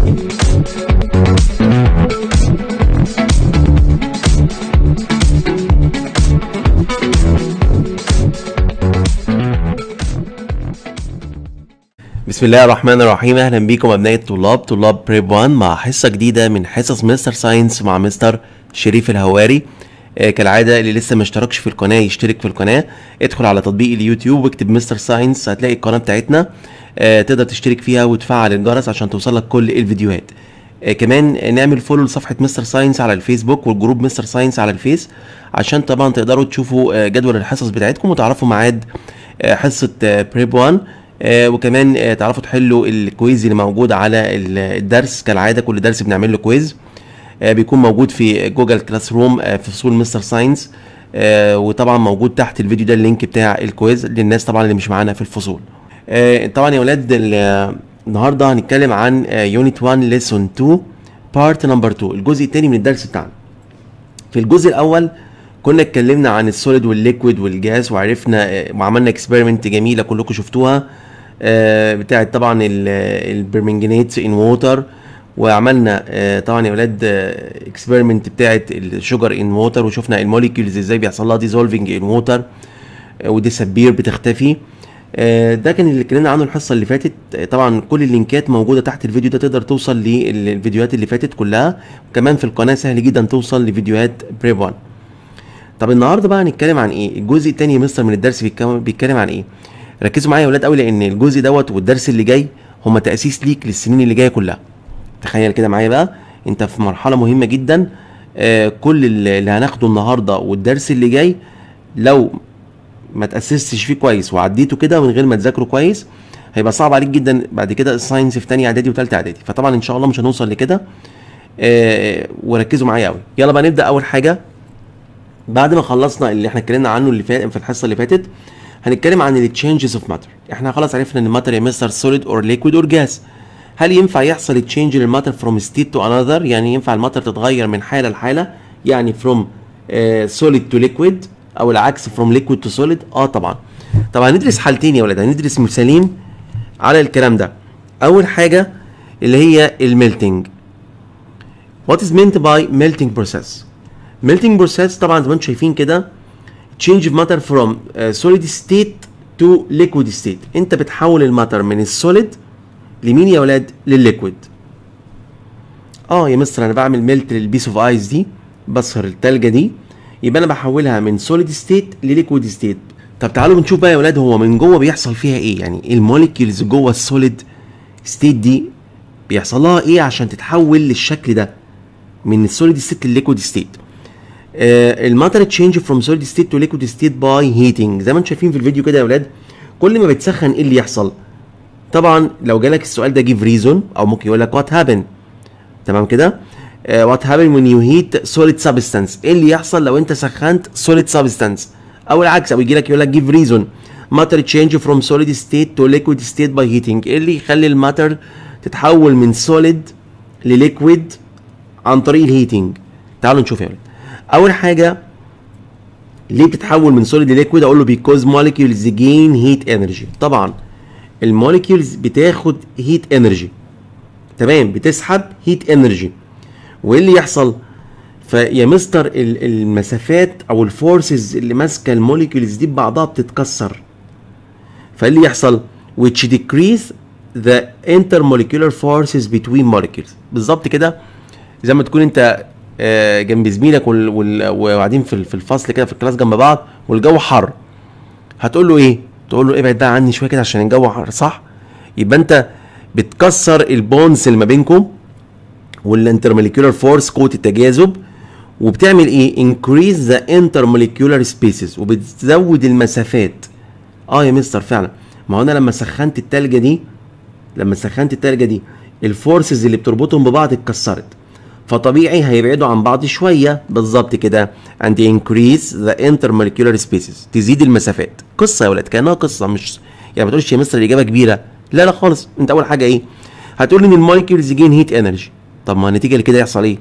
بسم الله الرحمن الرحيم اهلا بيكم ابناء الطلاب طلاب بريب 1 مع حصه جديده من حصص مستر ساينس مع مستر شريف الهواري آه كالعاده اللي لسه ما اشتركش في القناه يشترك في القناه ادخل على تطبيق اليوتيوب واكتب مستر ساينس هتلاقي القناه بتاعتنا آه تقدر تشترك فيها وتفعل الجرس عشان توصلك كل الفيديوهات آه كمان نعمل فولو لصفحه مستر ساينس على الفيسبوك والجروب مستر ساينس على الفيس عشان طبعا تقدروا تشوفوا آه جدول الحصص بتاعتكم وتعرفوا ميعاد آه حصه آه بريب 1 آه وكمان آه تعرفوا تحلوا الكويز اللي موجود على الدرس كالعاده كل درس بنعمل له كويز آه بيكون موجود في جوجل كلاس روم آه في فصول مستر ساينس آه وطبعا موجود تحت الفيديو ده اللينك بتاع الكويز للناس طبعا اللي مش معانا في الفصول آه طبعا يا ولاد النهارده هنتكلم عن يونت 1 ليسون 2 بارت نمبر 2 الجزء الثاني من الدرس بتاعنا في الجزء الاول كنا اتكلمنا عن السوليد والليكويد والجاز وعرفنا وعملنا اكسبيرمنت جميله كلكم شفتوها آه بتاعت طبعا البرمنجانيت ان ووتر وعملنا آه طبعا يا ولاد اكسبيرمنت بتاعت الشوجر ان ووتر وشفنا الموليكيولز ازاي بيحصل لها ديزولفنج ان ووتر وديسبير بتختفي آه ده كان اللي اتكلمنا عنه الحصه اللي فاتت طبعا كل اللينكات موجوده تحت الفيديو ده تقدر توصل للفيديوهات اللي فاتت كلها وكمان في القناه سهل جدا توصل لفيديوهات بريف 1 طب النهارده بقى هنتكلم عن ايه الجزء الثاني يا مستر من الدرس بيتكلم عن ايه ركزوا معايا يا ولاد قوي لان الجزء دوت والدرس اللي جاي هما تاسيس ليك للسنين اللي جايه كلها تخيل كده معايا بقى انت في مرحله مهمه جدا آه كل اللي هناخده النهارده والدرس اللي جاي لو ما تاسستش فيه كويس وعديته كده من غير ما تذاكره كويس هيبقى صعب عليك جدا بعد كده الساينس في تانية اعدادي وثالثه اعدادي فطبعا ان شاء الله مش هنوصل لكده آه وركزوا معايا قوي يلا بقى نبدا اول حاجه بعد ما خلصنا اللي احنا اتكلمنا عنه اللي فات في الحصه اللي فاتت هنتكلم عن التشينجز اوف ماتر احنا خلاص عرفنا ان الماتر يا مستر سوليد اور ليكويد اور جاز هل ينفع يحصل تشينج للماتر فروم ستيت تو انذر يعني ينفع الماتر تتغير من حاله لحاله يعني فروم سوليد تو ليكويد او العكس فروم ليكويد تو سوليد اه طبعا طبعا هندرس حالتين يا ولاد هندرس مثالين على الكلام ده اول حاجه اللي هي الميلتنج what is meant by melting process melting process طبعا زي ما انتم شايفين كده change of matter from uh, solid state to liquid state انت بتحول الماتر من السوليد لمين يا ولاد للليكويد اه يا مستر انا بعمل ميلت للبيس اوف ايس دي بصهر التلجه دي يبقى انا بحولها من سوليد ستيت لليكويد ستيت طب تعالوا بنشوف بقى يا ولاد هو من جوه بيحصل فيها ايه يعني الموليكيولز جوه السوليد ستيت دي بيحصل لها ايه عشان تتحول للشكل ده من السوليد ستيت للليكويد ستيت الماتر تشينج فروم سوليد ستيت تو ليكويد ستيت باي هيتنج زي ما انتم شايفين في الفيديو كده يا ولاد كل ما بتسخن ايه اللي يحصل طبعا لو جالك السؤال ده جيف ريزون او ممكن يقول لك وات هابن تمام كده وات هابن وين يو هيت سوليد سبستانس ايه اللي يحصل لو انت سخنت سوليد سبستانس او العكس او يجي لك يقول لك جيف ريزون ماتر تشينج فروم سوليد ستيت تو ليكويد ستيت باي هيتنج ايه اللي يخلي الماتر تتحول من سوليد لليكويد عن طريق الهيتنج تعالوا نشوف يا ولاد اول حاجه ليه بتتحول من سوليد لليكويد اقول له بيكوز موليكيولز جين هيت انرجي طبعا الموليكيولز بتاخد هيت انرجي تمام بتسحب هيت انرجي وايه اللي يحصل فيا مستر المسافات او الفورسز اللي ماسكه الموليكيولز دي ببعضها بتتكسر فايه اللي يحصل which decrease the intermolecular forces between molecules بالظبط كده زي ما تكون انت جنب زميلك وقاعدين في الفصل كده في الكلاس جنب بعض والجو حر هتقول له ايه تقول له ابعد بقى عني شويه كده عشان الجو حر صح يبقى انت بتكسر البونز اللي ما بينكم والانترموليكولار فورس قوه التجاذب وبتعمل ايه انكريز ذا انترموليكولار سبيسز وبتزود المسافات اه يا مستر فعلا ما هو انا لما سخنت التلجه دي لما سخنت التلجه دي الفورسز اللي بتربطهم ببعض اتكسرت فطبيعي هيبعدوا عن بعض شويه بالظبط كده and increase the intermolecular spaces تزيد المسافات قصه يا ولاد كانها قصه مش يعني ما تقولش يا مستر الاجابه كبيره لا لا خالص انت اول حاجه ايه هتقول ان الموليكيولز جين هيت انرجي طب ما النتيجه لكده يحصل ايه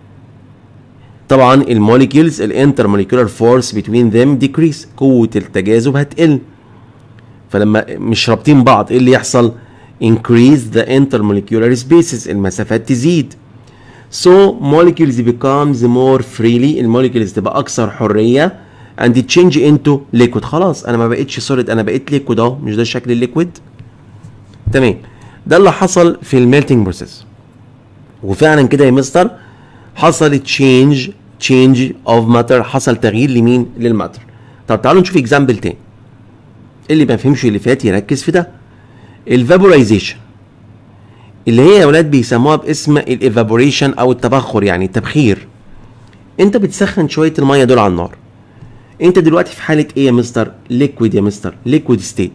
طبعا الموليكيولز الانترموليكولار فورس بتوين ذيم ديكريس قوه التجاذب هتقل فلما مش رابطين بعض ايه اللي يحصل increase the intermolecular spaces المسافات تزيد so molecules becomes more freely الموليكيولز تبقى اكثر حريه and change into liquid خلاص انا ما بقتش solid انا بقيت liquid اهو مش ده شكل الليكويد تمام ده اللي حصل في الميلتنج بروسيس وفعلا كده يا مستر حصل تشينج تشينج اوف ماتر حصل تغيير لمين للماتر طب تعالوا نشوف اكزامبل تاني اللي ما فهمش اللي فات يركز في ده الفابورايزيشن اللي هي يا ولاد بيسموها باسم الايفابوريشن او التبخر يعني التبخير انت بتسخن شويه الميه دول على النار انت دلوقتي في حاله ايه يا مستر ليكويد يا مستر ليكويد ستيت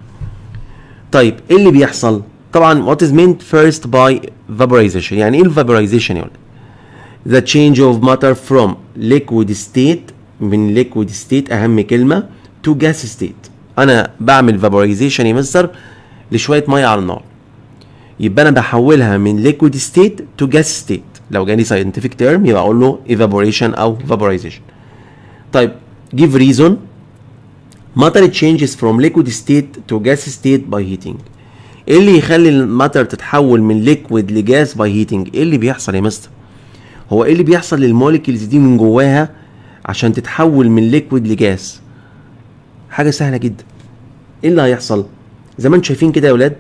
طيب ايه اللي بيحصل طبعا what is meant first by vaporization يعني ايه الفابورايزيشن يا ولاد the change of matter from liquid state من liquid state اهم كلمه to gas state انا بعمل vaporization يا مستر لشويه ميه على النار يبقى انا بحولها من liquid state to gas state لو جاني scientific term يبقى اقول له evaporation او vaporization طيب give reason matter changes from liquid state to gas state by heating ايه اللي يخلي الماتر تتحول من ليكويد لجاز باي هيتنج ايه اللي بيحصل يا مستر هو ايه اللي بيحصل للموليكيولز دي من جواها عشان تتحول من ليكويد لجاز حاجه سهله جدا ايه اللي هيحصل زي ما انتم شايفين كده يا ولاد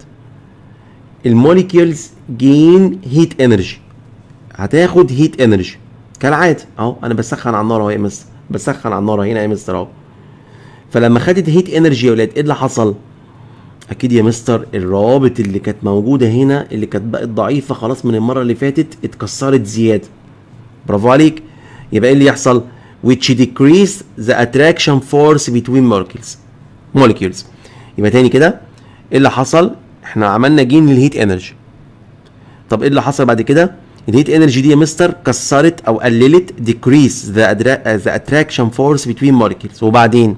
الموليكيولز جين هيت انرجي هتاخد هيت انرجي كالعاده اهو انا بسخن على النار اهو يا مستر بسخن على النار هنا يا مستر اهو فلما خدت هيت انرجي يا ولاد ايه اللي حصل اكيد يا مستر الروابط اللي كانت موجوده هنا اللي كانت بقت ضعيفه خلاص من المره اللي فاتت اتكسرت زياده برافو عليك يبقى ايه اللي يحصل which decrease the attraction force between molecules molecules يبقى تاني كده ايه اللي حصل احنا عملنا جين للهيت انرجي طب ايه اللي حصل بعد كده الهيت انرجي دي يا مستر كسرت او قللت decrease the, the attraction force between molecules وبعدين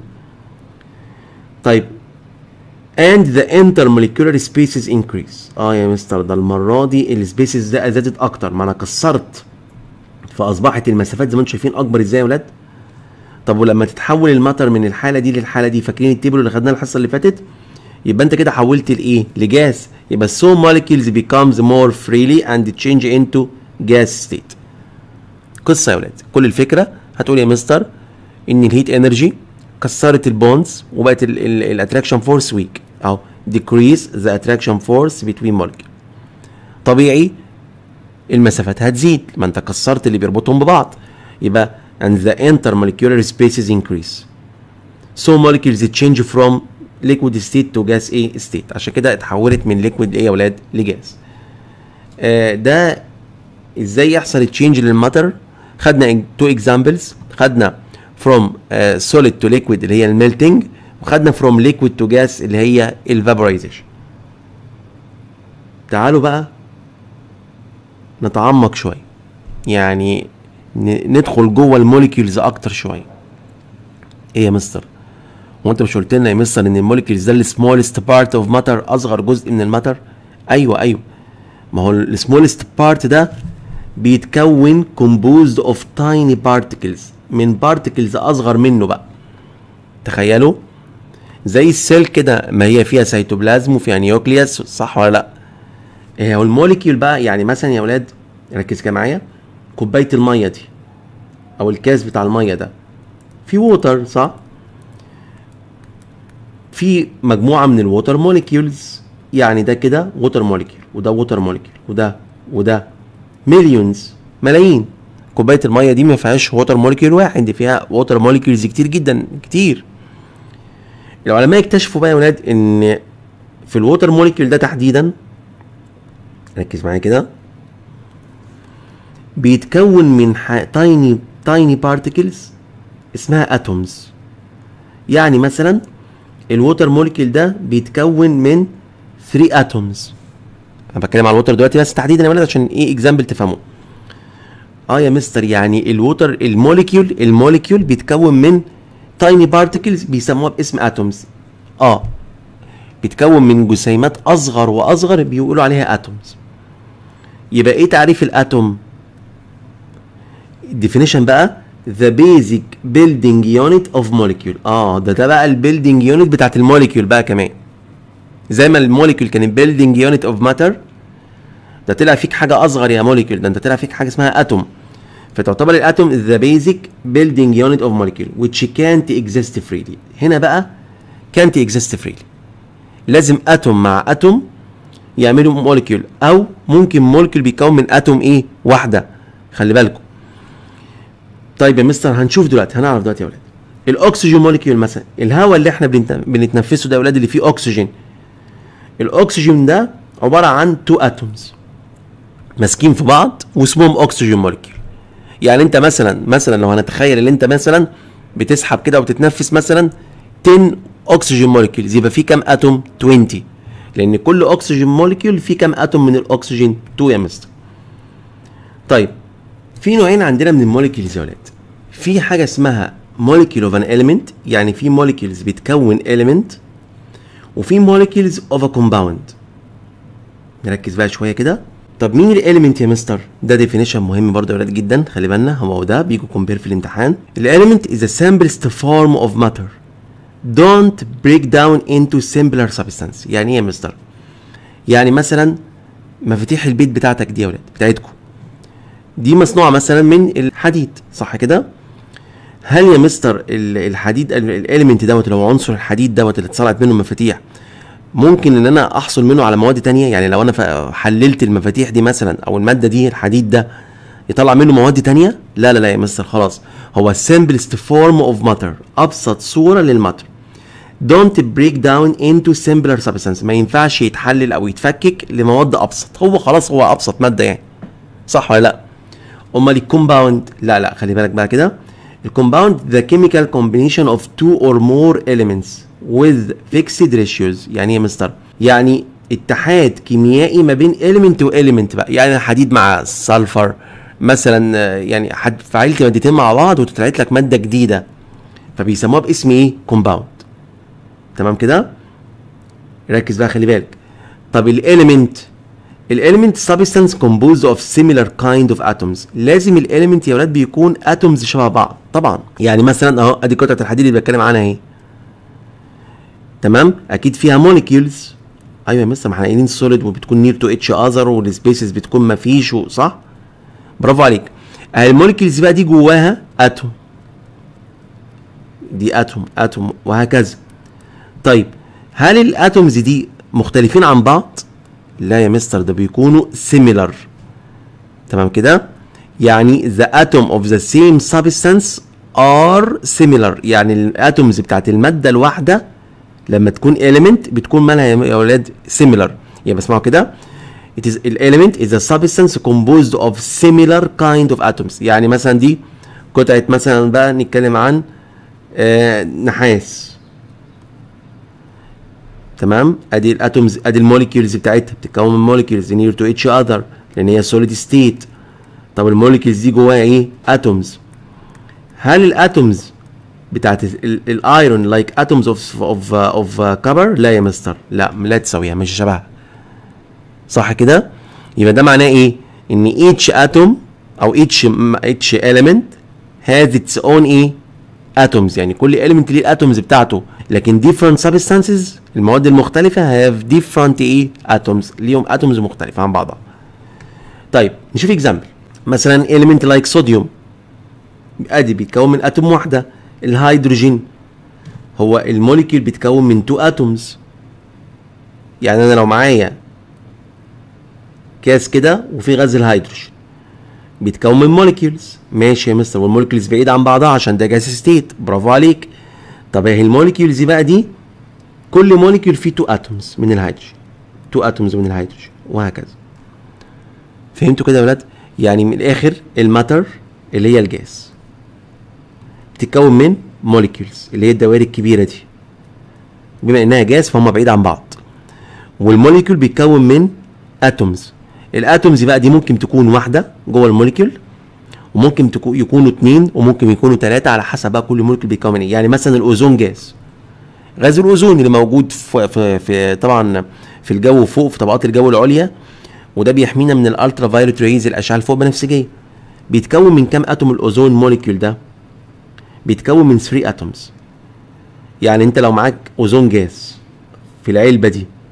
طيب and the intermolecular spaces increase اه يا مستر ده المره دي السبيسز ده زادت اكتر ما انا كسرت فاصبحت المسافات زي ما انتم شايفين اكبر ازاي يا ولاد طب ولما تتحول الماتر من الحاله دي للحاله دي فاكرين التيبل اللي خدناه الحصه اللي فاتت يبقى انت كده حولت لايه لجاز يبقى so molecules becomes more freely and change into gas state قصه يا ولاد كل الفكره هتقول يا مستر ان الهيت انرجي كسرت البونز وبقت الاتراكشن فورس ويك اهو decrease the attraction force between molecules طبيعي المسافات هتزيد ما انت كسرت اللي بيربطهم ببعض يبقى and the intermolecular spaces increase so molecules change from liquid state to gas A state عشان كده اتحولت من liquid ايه يا ولاد لجاز آه ده ازاي يحصل التشينج للماتر خدنا تو اكزامبلز خدنا from uh, solid to liquid اللي هي الميلتنج وخدنا from liquid to gas اللي هي الفابورايزيشن تعالوا بقى نتعمق شويه يعني ندخل جوه الموليكيولز اكتر شويه ايه يا مستر هو انت مش قلت لنا يا مستر ان الموليكيولز ده السمولست بارت اوف ماتر اصغر جزء من الماتر ايوه ايوه ما هو السمولست بارت ده بيتكون composed of tiny particles من بارتكلز اصغر منه بقى تخيلوا زي السيل كده ما هي فيها سيتوبلازم وفيها نيوكليوس صح ولا لا ايه هو الموليكيول بقى يعني مثلا يا ولاد ركز كده معايا كوبايه الميه دي او الكاس بتاع الميه ده في ووتر صح في مجموعه من الووتر موليكيولز يعني ده كده ووتر موليكيول وده ووتر موليكيول وده وده مليونز ملايين كوبايه الميه دي ما فيهاش ووتر موليكيول واحد دي فيها ووتر موليكيولز كتير جدا كتير العلماء اكتشفوا بقى يا ولاد ان في الووتر موليكيول ده تحديدا ركز معايا كده بيتكون من تايني تايني بارتكلز اسمها اتومز يعني مثلا الووتر موليكيول ده بيتكون من 3 اتومز انا بتكلم على الووتر دلوقتي بس تحديدا يا ولاد عشان ايه اكزامبل تفهموا اه يا مستر يعني الووتر الموليكيول الموليكيول بيتكون من تايني بارتكلز بيسموها باسم اتومز اه بيتكون من جسيمات اصغر واصغر بيقولوا عليها اتومز يبقى ايه تعريف الاتوم الديفينيشن بقى the basic building unit of molecule اه ده ده بقى البيلدينج يونت بتاعت الموليكيول بقى كمان زي ما الموليكيول كان بيلدينج يونت اوف ماتر ده طلع فيك حاجه اصغر يا موليكيول ده انت طلع فيك حاجه اسمها اتوم فتعتبر الاتوم ذا بيزك بيلدينج يونت اوف موليكيول which can't exist freely هنا بقى can't exist freely لازم اتوم مع اتوم يعملوا موليكيول او ممكن موليكيول بيتكون من اتوم ايه واحده خلي بالكم طيب يا مستر هنشوف دلوقتي هنعرف دلوقتي يا ولاد الاكسجين موليكيول مثلا الهواء اللي احنا بنت- بنتنفسه ده يا ولاد اللي فيه اكسجين الاكسجين ده عباره عن تو اتومز ماسكين في بعض واسمهم اكسجين موليكيول يعني انت مثلا مثلا لو هنتخيل ان انت مثلا بتسحب كده وتتنفس مثلا 10 اكسجين موليكيولز يبقى في كام اتوم 20 لان كل اكسجين موليكيول فيه كام اتوم من الاكسجين 2 يا مستر طيب في نوعين عندنا من الموليكيولز يا ولاد في حاجه اسمها molecule of an element يعني في molecules بتكون element وفي molecules of a compound نركز بقى شويه كده طب مين الاليمنت يا مستر ده ديفينيشن مهم برضه يا ولاد جدا خلي بالنا هو ده بيجوا كومبير في الامتحان الاليمنت is a simplest form of matter don't break down into simpler substance يعني ايه يا مستر يعني مثلا مفاتيح البيت بتاعتك دي يا ولاد بتاعتكم دي مصنوعه مثلا من الحديد صح كده هل يا مستر ال- الحديد الاليمنت دوت اللي هو عنصر الحديد دوت اللي اتصنعت منه المفاتيح ممكن ان انا احصل منه على مواد تانية يعني لو انا ف- حللت المفاتيح دي مثلا او الماده دي الحديد ده يطلع منه مواد تانية لا لا لا يا مستر خلاص هو simplest form of matter ابسط صوره للماتر don't break down into simpler substance ما ينفعش يتحلل او يتفكك لمواد ابسط هو خلاص هو ابسط ماده يعني صح ولا لا امال الكومباوند لا لا خلي بالك بقى كده الكومباوند the chemical combination of two or more elements with fixed ratios يعني ايه يا مستر يعني اتحاد كيميائي ما بين element و element بقى يعني حديد مع سلفر مثلا آه، يعني حد فعلت مادتين مع بعض وتطلعت لك ماده جديده فبيسموها باسم ايه كومباوند تمام كده ركز بقى خلي بالك طب الاليمنت الاليمنت substance composed of similar kind of atoms لازم الاليمنت يا ولاد بيكون اتومز شبه بعض طبعا يعني مثلا اهو ادي قطعه الحديد اللي بتكلم عنها اهي تمام اكيد فيها موليكيولز ايوه يا مستر ما احنا قايلين سوليد وبتكون نير تو اتش اذر والسبيسز بتكون ما فيش صح برافو عليك اهي الموليكيولز بقى دي جواها اتوم دي اتوم اتوم وهكذا طيب هل الاتومز دي مختلفين عن بعض لا يا مستر ده بيكونوا similar تمام كده يعني the atom of the same substance are similar يعني الاتومز بتاعت الماده الواحده لما تكون element بتكون مالها يا يا ولاد similar يبقى اسمعوا كده it is element is a substance composed of similar kind of atoms يعني مثلا دي قطعه مثلا بقى نتكلم عن آه نحاس تمام ادي الاتومز ادي الموليكيولز بتاعتها بتتكون من موليكيولز نير تو اتش اذر لان هي سوليد ستيت طب الموليكيولز دي جواها ايه اتومز هل الاتومز بتاعت الايرون لايك اتومز اوف اوف اوف كبر لا يا مستر لا لا تساويها مش شبهها صح كده يبقى ده معناه ايه ان each atom او each each element has its own ايه atoms يعني كل element ليه الاتومز بتاعته لكن different substances المواد المختلفة have different ايه atoms ليهم atoms مختلفة عن بعضها طيب نشوف example مثلا element like sodium ادي بيتكون من اتوم واحدة الهيدروجين هو الموليكيول بيتكون من تو اتومز يعني انا لو معايا كاس كده وفي غاز الهيدروجين بيتكون من موليكيولز ماشي يا مستر والموليكيولز بعيد عن بعضها عشان ده جاز ستيت برافو عليك طب اهي الموليكيولز دي بقى دي كل موليكيول فيه تو اتومز من الهيدروجين تو اتومز من الهيدروجين وهكذا فهمتوا كده يا ولاد يعني من الاخر الماتر اللي هي الجاز بتتكون من موليكيولز اللي هي الدوائر الكبيره دي بما انها جاز فهم بعيد عن بعض والموليكيول بيتكون من اتومز الاتومز بقى دي ممكن تكون واحده جوه الموليكيول وممكن تكون يكونوا اتنين وممكن يكونوا تلاته على حسب بقى كل موليكيول بيتكون من ايه يعني مثلا الاوزون جاز غاز الاوزون اللي موجود في, في, في طبعا في الجو فوق في طبقات الجو العليا وده بيحمينا من الالترا فايولت ريز الاشعه الفوق بنفسجيه بيتكون من كام اتوم الاوزون موليكيول ده بيتكون من 3 اتومز يعني انت لو معاك اوزون جاز في العلبه دي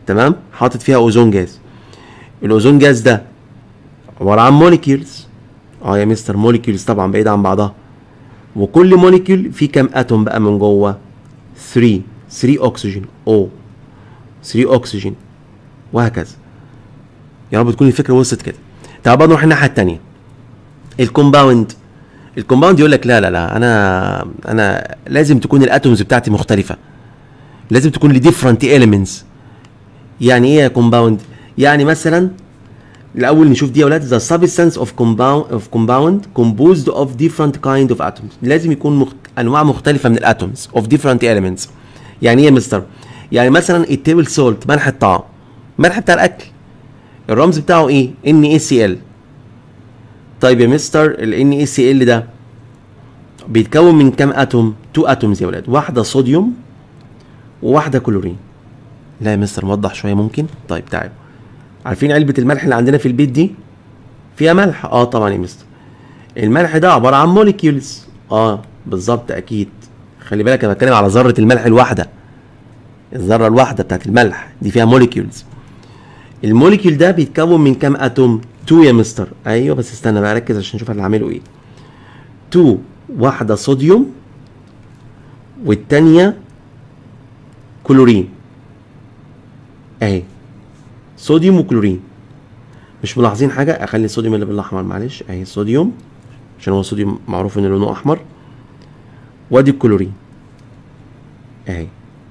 تمام حاطط فيها اوزون جاز الاوزون جاز ده عباره عن موليكيولز اه يا مستر موليكيولز طبعا بعيد عن بعضها وكل موليكيول فيه كام اتوم بقى من جوه 3 3 اكسجين او 3 اكسجين وهكذا يا رب تكون الفكره وصلت كده تعال بقى نروح الناحيه الثانيه الكومباوند الكومباوند يقول لك لا لا لا انا انا لازم تكون الاتومز بتاعتي مختلفه لازم تكون لي ديفرنت اليمنتس يعني ايه يا كومباوند يعني مثلا الاول نشوف دي يا اولاد the substance of compound of compound composed of different kind of atoms لازم يكون مخ... انواع مختلفه من الاتومز of different elements يعني ايه يا مستر يعني مثلا التيبل سولت ملح الطعام ملح بتاع الاكل الرمز بتاعه ايه NaCl طيب يا مستر ال NaCl ده بيتكون من كام اتوم 2 اتومز يا ولاد واحده صوديوم وواحده كلورين لا يا مستر موضح شويه ممكن طيب تعالوا عارفين علبه الملح اللي عندنا في البيت دي فيها ملح اه طبعا يا مستر الملح ده عباره عن موليكيولز اه بالظبط اكيد خلي بالك انا بتكلم على ذره الملح الواحده الذره الواحده بتاعت الملح دي فيها موليكيولز الموليكيول ده بيتكون من كام اتوم 2 يا مستر ايوه بس استنى بقى ركز عشان نشوف اللي هعمله ايه 2 واحده صوديوم والتانيه كلورين اهي صوديوم وكلورين مش ملاحظين حاجه اخلي الصوديوم اللي بالاحمر معلش اهي الصوديوم عشان هو الصوديوم معروف ان لونه احمر وادي الكلورين اهي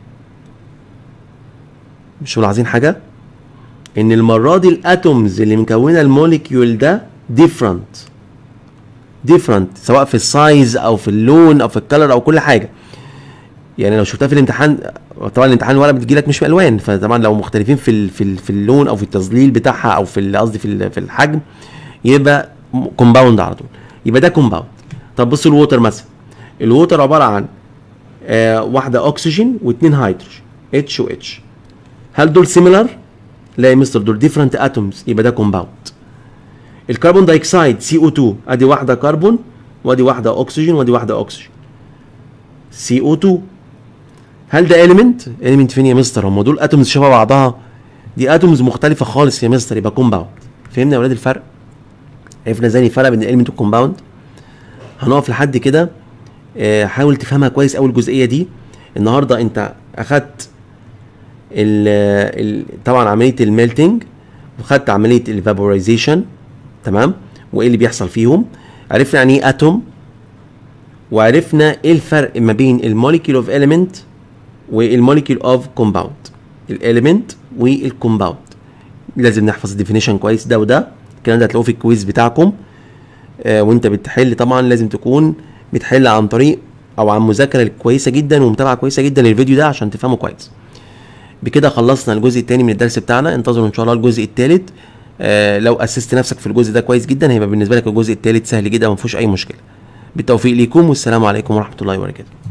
مش ملاحظين حاجه ان المره دي الاتومز اللي مكونه الموليكيول ده ديفرنت ديفرنت سواء في السايز او في اللون او في الكلر او كل حاجه يعني لو شفتها في الامتحان طبعا الامتحان الورقه بتجيلك مش بالوان فطبعا لو مختلفين في ال- في ال- في اللون او في التظليل بتاعها او في ال- قصدي في ال- في الحجم يبقى كومباوند على طول يبقى ده كومباوند طب بص الووتر مثلا الووتر عباره عن آه واحده اكسجين واثنين هيدروجين اتش و اتش هل دول سيميلر لا يا مستر دول ديفرنت اتومز يبقى ده كومباوند الكربون دايوكسيد سي او 2 ادي واحده كربون وادي واحده اكسجين وادي واحده اكسجين سي او 2 هل ده اليمنت اليمنت فين يا مستر هم دول اتومز شبه بعضها دي اتومز مختلفه خالص يا مستر يبقى كومباوند فهمنا يا ولاد الفرق عرفنا ازاي الفرق بين الاليمنت والكومباوند هنقف لحد كده آه، حاول تفهمها كويس اول الجزئيه دي النهارده انت اخدت ال ال طبعا عمليه الميلتنج وخدت عمليه الفابورايزيشن تمام وايه اللي بيحصل فيهم عرفنا يعني ايه اتوم وعرفنا ايه الفرق ما بين الموليكيول اوف element والموليكيول اوف كومباوند الاليمنت والكومباوند لازم نحفظ الديفينيشن كويس ده وده الكلام ده هتلاقوه في الكويز بتاعكم آه وانت بتحل طبعا لازم تكون بتحل عن طريق او عن مذاكره كويسه جدا ومتابعه كويسه جدا للفيديو ده عشان تفهمه كويس بكده خلصنا الجزء الثاني من الدرس بتاعنا انتظروا ان شاء الله الجزء الثالث آه لو اسست نفسك في الجزء ده كويس جدا هيبقى بالنسبه لك الجزء الثالث سهل جدا وما فيهوش اي مشكله بالتوفيق ليكم والسلام عليكم ورحمه الله وبركاته